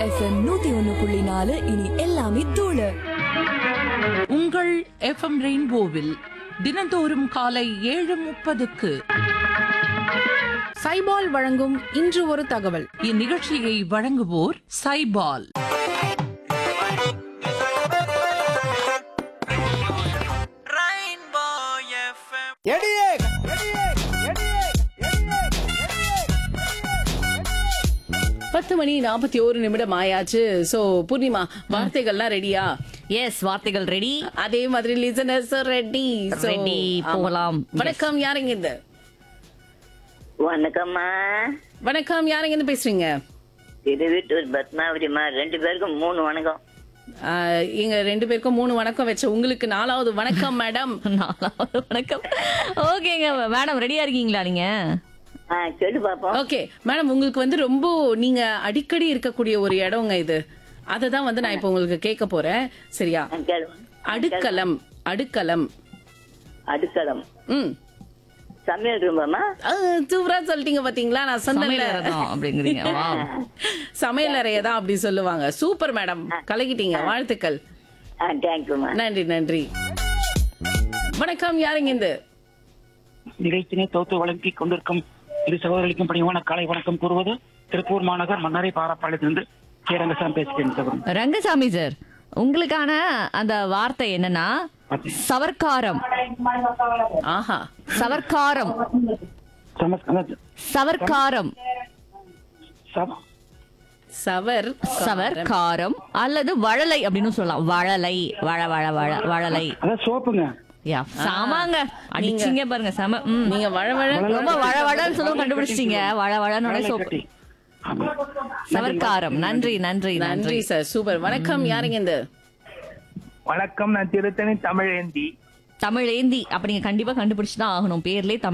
FM நூத்தி ஒண்ணு புள்ளி நாலு இனி எல்லாமே தூளு உங்கள் எஃப்எம் ரெயின்போவில் தினந்தோறும் காலை ஏழு முப்பதுக்கு சைபால் வழங்கும் இன்று ஒரு தகவல் இந்நிகழ்ச்சியை வழங்குவோர் சைபால் எடியே எடியே எடியே பத்து மணி நாற்பத்தி ஒரு நிமிடம் ஆயாச்சு சோ பூர்ணிமா வார்த்தைகள்லாம் ரெடியா எஸ் வார்த்தைகள் ரெடி அதே மாதிரி லிசனர்ஸ் ரெடி Ready, போகலாம். வணக்கம் யாருங்க இந்த வணக்கம்மா வணக்கம் யாருங்க இருந்து பேசுறீங்க திருவிட்டூர் பத்மாவதிமா ரெண்டு பேருக்கும் மூணு வணக்கம் ஆ, எங்க ரெண்டு பேருக்கும் மூணு வணக்கம் வச்ச உங்களுக்கு நாலாவது வணக்கம் மேடம் நாலாவது வணக்கம் ஓகேங்க மேடம் ரெடியா இருக்கீங்களா நீங்க ஆ கேட்டு பாப்போம் ஓகே மேடம் உங்களுக்கு வந்து ரொம்ப நீங்க அடிக்கடி இருக்கக்கூடிய ஒரு இடங்க இது அதை தான் வந்து நான் இப்போ உங்களுக்கு கேட்க போறேன் சரியா ஆ, கேளுங்க அடுக்கலம் அடுக்கலம் அடுக்கலம் ம் சமையல் ரூபாமா சூப்பரா சொல்லிட்டீங்க பாத்தீங்களா நான் சொன்னேன்ல சமையல் அப்படிங்கிறீங்க Wow. சமையல் அறையை தான் அப்படி சொல்லுவாங்க சூப்பர் மேடம் கலக்கிட்டீங்க வாழ்த்துக்கள் ஆ தேங்க்யூமா நன்றி நன்றி வணக்கம் யாருங்க இந்த நிகழ்ச்சினை தொகுத்து வழங்கிக் கொண்டிருக்கும் இரு சகோதரிகளுக்கும் பணிவான காலை வணக்கம் கூறுவது திருப்பூர் மாநகர் மன்னாரை பாராப்பாளையத்திலிருந்து சேரங்கசாமி பேசுகிறேன் சகோதரன் ரங்கசாமி சார் உங்களுக்கான அந்த வார்த்தை என்னன்னா சவர்க்காரம் ஆஹா சவர்க்காரம் சமஸ்- அதாவது சவர்க்காரம் சம- சவர் சவர்க்காரம் அல்லது வழலை அப்படின்னு சொல்லலாம் வழலை வழ வழ வழ வழலை அதான் சோப்புங்க யா சாமாங்க அடிச்சீங்க பாருங்க செம ம். நீங்க வழவழ ரொம்ப வழ வழன்னு சொல்லுவோம் கண்டுபிடிச்சிட்டீங்க வழ வழன்னு கடலை சோப்பு கட்டி. ஆமா. சவர்க்காரம் நன்றி நன்றி நன்றி நன்றி சார் சூப்பர் வணக்கம் யாருங்க இந்த வணக்கம் நான் திருத்தணி தமிழேந்தி தமிழ் ஏந்தி அப்ப நீங்க கண்டிப்பா கண்டுபிடிச்சு தான் ஆகணும் பேர்லயே தமிழ்